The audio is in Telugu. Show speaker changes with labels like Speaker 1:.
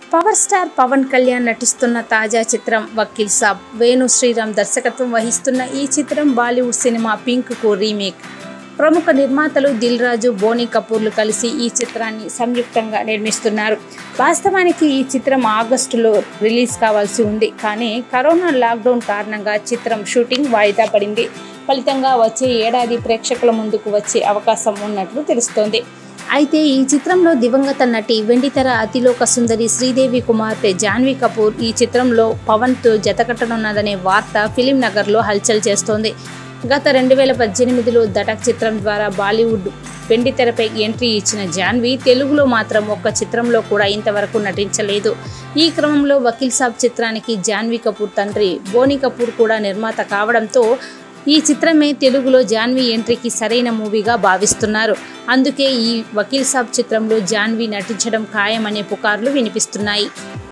Speaker 1: పవర్ స్టార్ పవన్ కళ్యాణ్ నటిస్తున్న తాజా చిత్రం వకీల్ సాబ్ వేణు శ్రీరామ్ దర్శకత్వం వహిస్తున్న ఈ చిత్రం బాలీవుడ్ సినిమా పింక్కు రీమేక్ ప్రముఖ నిర్మాతలు దిల్ రాజు బోనీ కపూర్లు కలిసి ఈ చిత్రాన్ని సంయుక్తంగా నిర్మిస్తున్నారు వాస్తవానికి ఈ చిత్రం ఆగస్టులో రిలీజ్ కావాల్సి ఉంది కానీ కరోనా లాక్డౌన్ కారణంగా చిత్రం షూటింగ్ వాయిదా పడింది ఫలితంగా వచ్చే ఏడాది ప్రేక్షకుల ముందుకు వచ్చే అవకాశం ఉన్నట్లు తెలుస్తోంది అయితే ఈ చిత్రంలో దివంగత నటి వెండితెర అతిలోక సుందరి శ్రీదేవి కుమార్తె జాన్వీ కపూర్ ఈ చిత్రంలో పవన్తో జతకట్టనున్నదనే వార్త ఫిలిం నగర్లో హల్చల్ చేస్తోంది గత రెండు వేల పద్దెనిమిదిలో దటక్ చిత్రం ద్వారా బాలీవుడ్ వెండితెరపై ఎంట్రీ ఇచ్చిన జాన్వీ తెలుగులో మాత్రం ఒక్క చిత్రంలో కూడా ఇంతవరకు నటించలేదు ఈ క్రమంలో వకీల్ సాబ్ చిత్రానికి జాన్వీ కపూర్ తండ్రి బోనీ కపూర్ కూడా నిర్మాత కావడంతో ఈ చిత్రమే తెలుగులో జాన్వీ ఎంట్రీకి సరైన మూవీగా భావిస్తున్నారు అందుకే ఈ వకీల్ సాబ్ చిత్రంలో జాన్వీ నటించడం ఖాయమనే పుకార్లు వినిపిస్తున్నాయి